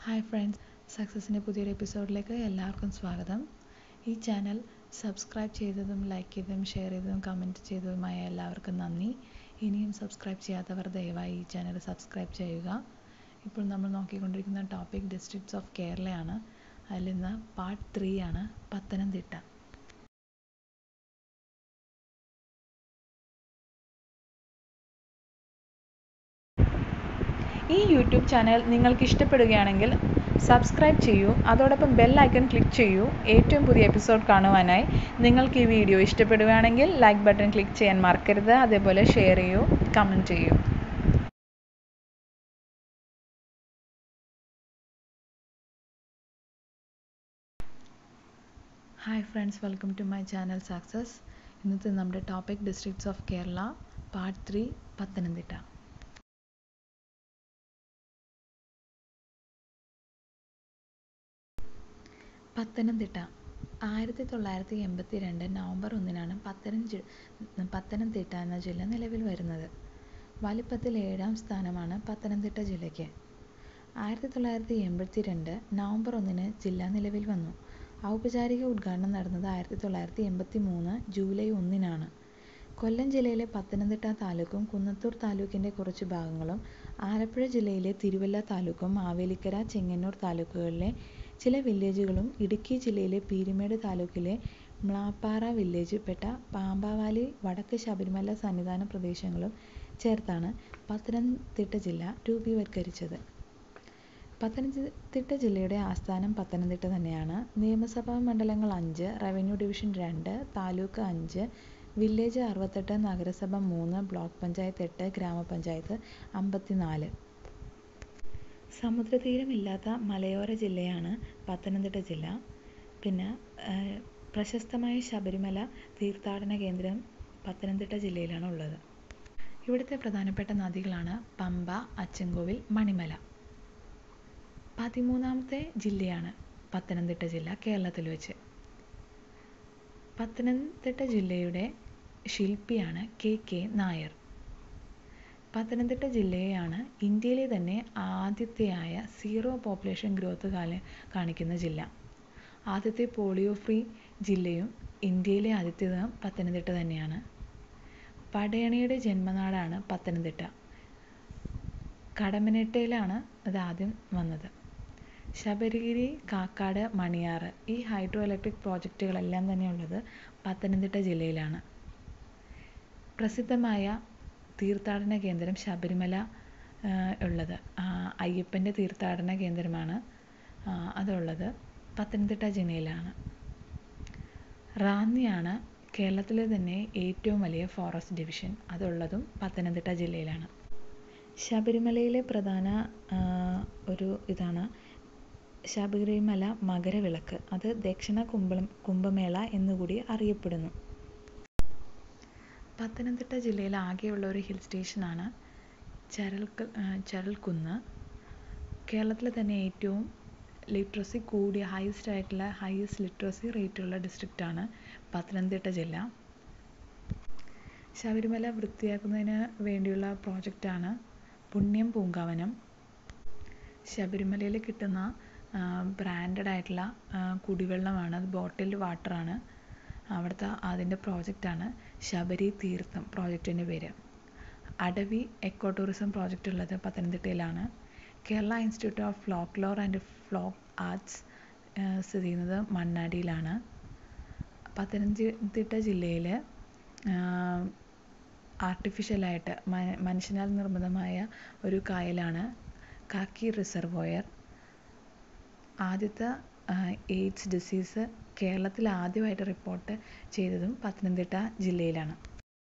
hi friends സക്സസിൻ്റെ പുതിയൊരു എപ്പിസോഡിലേക്ക് എല്ലാവർക്കും സ്വാഗതം ഈ ചാനൽ സബ്സ്ക്രൈബ് ചെയ്തതും ലൈക്ക് ചെയ്തതും ഷെയർ ചെയ്തതും കമൻറ്റ് ചെയ്തതുമായ എല്ലാവർക്കും നന്ദി ഇനിയും സബ്സ്ക്രൈബ് ചെയ്യാത്തവർ ദയവായി ഈ ചാനൽ സബ്സ്ക്രൈബ് ചെയ്യുക ഇപ്പോൾ നമ്മൾ നോക്കിക്കൊണ്ടിരിക്കുന്ന ടോപ്പിക് ഡിസ്ട്രിക്ട്സ് ഓഫ് കേരളയാണ് അതിൽ ഇന്ന് പാർട്ട് ത്രീ ആണ് പത്തനംതിട്ട ഈ യൂട്യൂബ് ചാനൽ നിങ്ങൾക്ക് ഇഷ്ടപ്പെടുകയാണെങ്കിൽ സബ്സ്ക്രൈബ് ചെയ്യൂ അതോടൊപ്പം ബെൽ ഐക്കൺ ക്ലിക്ക് ചെയ്യൂ ഏറ്റവും പുതിയ എപ്പിസോഡ് കാണുവാനായി നിങ്ങൾക്ക് ഈ വീഡിയോ ഇഷ്ടപ്പെടുകയാണെങ്കിൽ ലൈക്ക് ബട്ടൺ ക്ലിക്ക് ചെയ്യാൻ മറക്കരുത് അതേപോലെ ഷെയർ ചെയ്യൂ കമൻറ്റ് ചെയ്യൂ hi friends welcome to my channel success ഇന്നത്തെ നമ്മുടെ topic districts of Kerala part three Pathanamthitta Pathanamthitta ആയിരത്തി തൊള്ളായിരത്തി എൺപത്തി രണ്ട് നവംബർ ഒന്നിനാണ് പത്തനംതി പത്തനംതിട്ട എന്ന ജില്ല നിലവിൽ വരുന്നത് വലിപ്പത്തിൽ ഏഴാം സ്ഥാനമാണ് പത്തനംതിട്ട ജില്ലയ്ക്ക് ആയിരത്തി തൊള്ളായിരത്തി എൺപത്തി രണ്ട് നവംബർ ഒന്നിന് ജില്ല നിലവിൽ വന്നു ഔപചാരിക ഉദ്ഘാടനം നടന്നത് ആയിരത്തി തൊള്ളായിരത്തി എൺപത്തി മൂന്ന് ജൂലൈ ഒന്നിനാണ് കൊല്ലം ജില്ലയിലെ പത്തനംതിട്ട താലൂക്കും കുന്നത്തൂർ താലൂക്കിൻ്റെ കുറച്ച് ഭാഗങ്ങളും ആലപ്പുഴ ജില്ലയിലെ തിരുവല്ല താലൂക്കും മാവേലിക്കര ചെങ്ങന്നൂർ താലൂക്കുകളിലെ ചില വില്ലേജുകളും ഇടുക്കി ജില്ലയിലെ പീരുമേട് താലൂക്കിലെ മ്ലാപ്പാറ വില്ലേജ് പെട്ട പാമ്പാവാലി വടക്ക് ശബരിമല സന്നിധാന പ്രദേശങ്ങളും ചേർത്താണ് പത്തനംതിട്ട ജില്ല രൂപീകരിച്ചത് പത്തനംതിട്ട ജില്ലയുടെ ആസ്ഥാനം പത്തനംതിട്ട തന്നെയാണ് നിയമസഭാ മണ്ഡലങ്ങൾ അഞ്ച് റവന്യൂ ഡിവിഷൻ രണ്ട് താലൂക്ക് അഞ്ച് വില്ലേജ് അറുപത്തെട്ട് നഗരസഭ മൂന്ന് ബ്ലോക്ക് പഞ്ചായത്ത് എട്ട് ഗ്രാമപഞ്ചായത്ത് അമ്പത്തിനാല് സമുദ്രതീരമില്ലാത്ത മലയോര ജില്ലയാണ് പത്തനംതിട്ട ജില്ല പിന്നെ പ്രശസ്തമായ ശബരിമല തീർത്ഥാടന കേന്ദ്രം പത്തനംതിട്ട ജില്ലയിലാണ് ഉള്ളത് ഇവിടുത്തെ പ്രധാനപ്പെട്ട നദികളാണ് പമ്പ അച്ചൻകോവിൽ മണിമല പതിമൂന്നാമത്തെ ജില്ലയാണ് പത്തനംതിട്ട ജില്ല കേരളത്തിൽ വെച്ച് പത്തനംതിട്ട ജില്ലയുടെ ശില്പിയാണ് കെ കെ നായർ പത്തനംതിട്ട ജില്ലയാണ് ഇന്ത്യയിലെ തന്നെ ആദ്യത്തെയായ സീറോ പോപ്പുലേഷൻ ഗ്രോത്ത് കാല കാണിക്കുന്ന ജില്ല ആദ്യത്തെ പോളിയോ ഫ്രീ ജില്ലയും ഇന്ത്യയിലെ ആദ്യത്തേത് പത്തനംതിട്ട തന്നെയാണ് പടയണിയുടെ ജന്മനാടാണ് പത്തനംതിട്ട കടമനിട്ടയിലാണ് അത് ആദ്യം വന്നത് ശബരിഗിരി കാക്കാട് മണിയാറ് ഈ ഹൈഡ്രോ ഇലക്ട്രിക് പ്രോജക്റ്റുകളെല്ലാം തന്നെ ഉള്ളത് പത്തനംതിട്ട ജില്ലയിലാണ് പ്രസിദ്ധമായ തീർത്ഥാടന കേന്ദ്രം ശബരിമല ഉള്ളത് അയ്യപ്പൻ്റെ തീർത്ഥാടന കേന്ദ്രമാണ് അതുള്ളത് പത്തനംതിട്ട ജില്ലയിലാണ് റാന്നിയാണ് കേരളത്തിലെ തന്നെ ഏറ്റവും വലിയ ഫോറസ്റ്റ് ഡിവിഷൻ അതുള്ളതും പത്തനംതിട്ട ജില്ലയിലാണ് ശബരിമലയിലെ പ്രധാന ഒരു ഇതാണ് ശബരിമല മകരവിളക്ക് അത് ദക്ഷിണ കുംഭ കുംഭമേള എന്നുകൂടി അറിയപ്പെടുന്നു പത്തനംതിട്ട ജില്ലയിൽ ആകെയുള്ള ഒരു ഹിൽ സ്റ്റേഷനാണ് ചരൽ ചരൽക്കുന്ന് കേരളത്തിലെ തന്നെ ഏറ്റവും ലിറ്ററസി കൂടിയ ഹയസ്റ്റ് ആയിട്ടുള്ള ഹയസ്റ്റ് ലിറ്ററസി റേറ്റുള്ള ഡിസ്ട്രിക്റ്റാണ് പത്തനംതിട്ട ജില്ല ശബരിമല വൃത്തിയാക്കുന്നതിന് വേണ്ടിയുള്ള പ്രോജക്റ്റാണ് പുണ്യം പൂങ്കാവനം ശബരിമലയിൽ കിട്ടുന്ന ബ്രാൻഡഡ് ആയിട്ടുള്ള കുടിവെള്ളമാണ് അത് ബോട്ടിൽഡ് വാട്ടറാണ് അവിടുത്തെ അതിൻ്റെ പ്രോജക്റ്റാണ് ശബരി തീർത്ഥം പ്രോജക്റ്റിൻ്റെ പേര് അടവി എക്കോ ടൂറിസം പ്രോജക്റ്റ് ഉള്ളത് പത്തനംതിട്ടയിലാണ് Kerala institute of folklore and folk arts സ്ഥിതി ചെയ്യുന്നത് മണ്ണാടിയിലാണ് പത്തനംതിട്ട ജില്ലയിൽ ആർട്ടിഫിഷ്യലായിട്ട് മനുഷ്യനാൽ നിർമ്മിതമായ ഒരു കായലാണ് കാക്കി റിസർവോയർ ആദ്യത്തെ എയ്ഡ്സ് ഡിസീസ് കേരളത്തിൽ ആദ്യമായിട്ട് റിപ്പോർട്ട് ചെയ്തതും പത്തനംതിട്ട ജില്ലയിലാണ്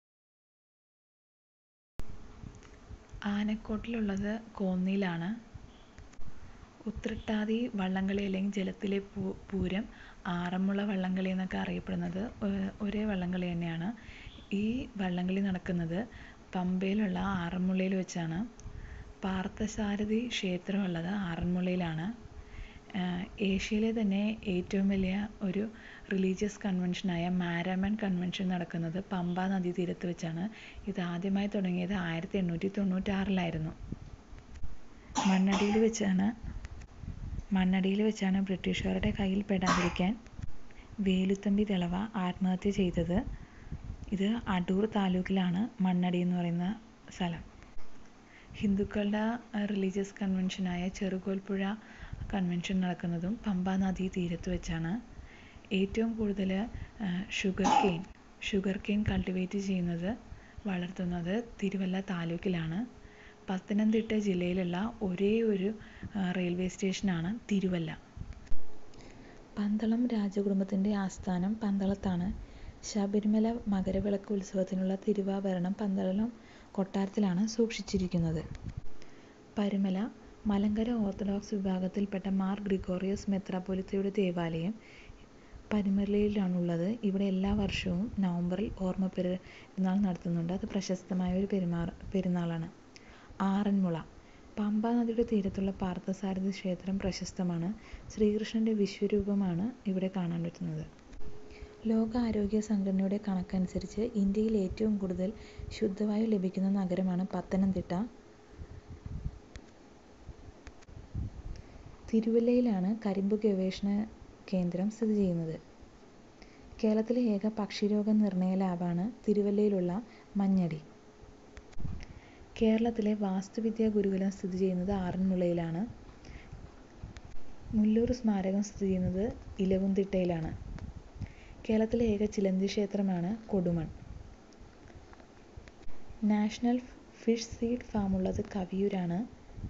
ആനക്കോട്ടിലുള്ളത് കോന്നിയിലാണ് ഉത്രട്ടാതി വള്ളംകളി അല്ലെങ്കിൽ ജലത്തിലെ പൂ പൂരം ആറന്മുള വള്ളംകളി എന്നൊക്കെ അറിയപ്പെടുന്നത് ഒരേ വള്ളംകളി തന്നെയാണ് ഈ വള്ളംകളി നടക്കുന്നത് പമ്പയിലുള്ള ആറന്മുളയിൽ വെച്ചാണ് പാർത്ഥസാരഥി ക്ഷേത്രമുള്ളത് ആറന്മുളയിലാണ് ഏഷ്യയിലെ തന്നെ ഏറ്റവും വലിയ ഒരു റിലീജിയസ് കൺവെൻഷനായ മാരാമൺ കൺവെൻഷൻ നടക്കുന്നത് പമ്പ നദീതീരത്ത് വെച്ചാണ് ഇത് ആദ്യമായി തുടങ്ങിയത് ആയിരത്തി എണ്ണൂറ്റി തൊണ്ണൂറ്റാറിലായിരുന്നു മണ്ണടിയിൽ വെച്ചാണ് മണ്ണടിയിൽ വെച്ചാണ് ബ്രിട്ടീഷുകാരുടെ കയ്യിൽ പെടാതിരിക്കാൻ വേലുത്തമ്പി ദളവ ആത്മഹത്യ ചെയ്തത് ഇത് അടൂർ താലൂക്കിലാണ് മണ്ണടി എന്ന് പറയുന്ന സ്ഥലം ഹിന്ദുക്കളുടെ റിലീജിയസ് കൺവെൻഷനായ ചെറുകോൽപ്പുഴ കൺവെൻഷൻ നടക്കുന്നതും പമ്പാ നദീ തീരത്ത് വെച്ചാണ് ഏറ്റവും കൂടുതൽ sugar cane sugar cane cultivate ചെയ്യുന്നത് വളർത്തുന്നത് തിരുവല്ല താലൂക്കിലാണ് പത്തനംതിട്ട ജില്ലയിലുള്ള ഒരേ ഒരു റെയിൽവേ സ്റ്റേഷനാണ് തിരുവല്ല പന്തളം രാജകുടുംബത്തിൻ്റെ ആസ്ഥാനം പന്തളത്താണ് ശബരിമല മകരവിളക്ക് ഉത്സവത്തിനുള്ള തിരുവാഭരണം പന്തളം കൊട്ടാരത്തിലാണ് സൂക്ഷിച്ചിരിക്കുന്നത് പരുമല മലങ്കര ഓർത്തഡോക്സ് വിഭാഗത്തിൽപ്പെട്ട മാർ ഗ്രിഗോറിയോസ് മെത്രാപ്പൊലിത്തയുടെ ദേവാലയം പരുമലയിലാണുള്ളത് ഇവിടെ എല്ലാ വർഷവും നവംബറിൽ ഓർമ്മ പെരുന്നാൾ നടത്തുന്നുണ്ട് അത് പ്രശസ്തമായ ഒരു പെരുമാ പെരുന്നാളാണ് ആറന്മുള പമ്പാ നദിയുടെ തീരത്തുള്ള പാർത്ഥസാരഥി ക്ഷേത്രം പ്രശസ്തമാണ് ശ്രീകൃഷ്ണൻ്റെ വിശ്വരൂപമാണ് ഇവിടെ കാണാൻ പറ്റുന്നത് ലോകാരോഗ്യ സംഘടനയുടെ കണക്കനുസരിച്ച് ഇന്ത്യയിൽ ഏറ്റവും കൂടുതൽ ശുദ്ധവായു ലഭിക്കുന്ന നഗരമാണ് പത്തനംതിട്ട തിരുവല്ലയിലാണ് കരിമ്പ് ഗവേഷണ കേന്ദ്രം സ്ഥിതി ചെയ്യുന്നത് കേരളത്തിലെ ഏക പക്ഷിരോഗ നിർണയ ലാബാണ് തിരുവല്ലയിലുള്ള മഞ്ഞടി കേരളത്തിലെ വാസ്തുവിദ്യാ ഗുരുകുലം സ്ഥിതി ചെയ്യുന്നത് ആറന്മുളയിലാണ് മുല്ലൂർ സ്മാരകം സ്ഥിതി ചെയ്യുന്നത് ഇലവുംതിട്ടയിലാണ് കേരളത്തിലെ ഏക ചിലന്തി ക്ഷേത്രമാണ് കൊടുമൺ നാഷണൽ ഫിഷ് സീഡ് ഫാമുള്ളത് കവിയൂരാണ്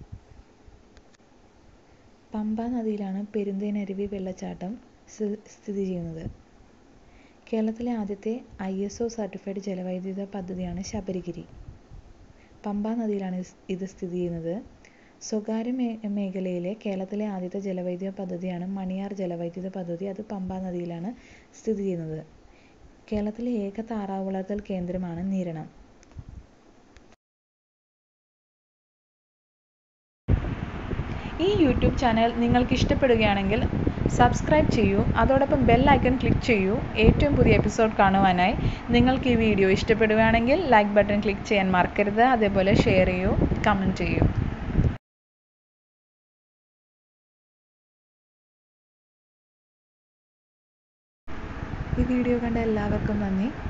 പമ്പാ നദിയിലാണ് പെരുന്തേനരുവി വെള്ളച്ചാട്ടം സ്ഥിതി ചെയ്യുന്നത് കേരളത്തിലെ ആദ്യത്തെ ഐ എസ് ഒ സർട്ടിഫൈഡ് ജലവൈദ്യുത പദ്ധതിയാണ് ശബരിഗിരി പമ്പാ നദിയിലാണ് ഇത് സ്ഥിതി ചെയ്യുന്നത് സ്വകാര്യ മേ മേഖലയിലെ കേരളത്തിലെ ആദ്യത്തെ ജലവൈദ്യുത പദ്ധതിയാണ് മണിയാർ ജലവൈദ്യുത പദ്ധതി അത് പമ്പാ നദിയിലാണ് സ്ഥിതി ചെയ്യുന്നത് കേരളത്തിലെ ഏക താറാവ് വളർത്തൽ കേന്ദ്രമാണ് നിരണം ഈ യൂട്യൂബ് ചാനൽ നിങ്ങൾക്ക് ഇഷ്ടപ്പെടുകയാണെങ്കിൽ സബ്സ്ക്രൈബ് ചെയ്യൂ അതോടൊപ്പം ബെൽ ഐക്കൺ ക്ലിക്ക് ചെയ്യൂ ഏറ്റവും പുതിയ എപ്പിസോഡ് കാണുവാനായി നിങ്ങൾക്ക് ഈ വീഡിയോ ഇഷ്ടപ്പെടുകയാണെങ്കിൽ ലൈക്ക് ബട്ടൺ ക്ലിക്ക് ചെയ്യാൻ മറക്കരുത് അതേപോലെ ഷെയർ ചെയ്യൂ കമൻറ്റ് ചെയ്യൂ ഈ വീഡിയോ കണ്ട എല്ലാവർക്കും നന്ദി